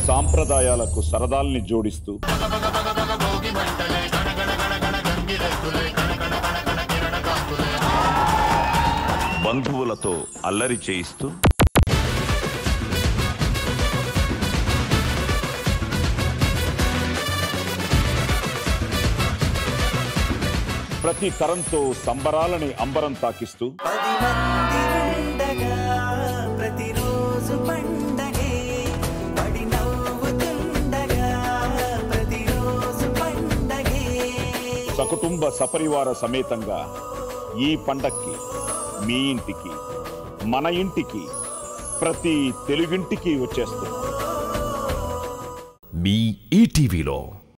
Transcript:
సాంప్రదాయాలకు సరదాల్ని జోడిస్తూ బంధువులతో అల్లరి చేయిస్తూ ప్రతి తరంతో సంబరాలని అంబరం తాకిస్తూ పది మంది ఉండగా ప్రతిరోజు పండగే పడి నవ్వుతుండగా ప్రతిరోజు పండగే సకుటుంబ సపరివార సమేతంగా ఈ పండక్కి మీ ఇంటికి మన ఇంటికి ప్రతి తెలుగింటికి వచ్చేస్తుంది మీ ఈటీవీలో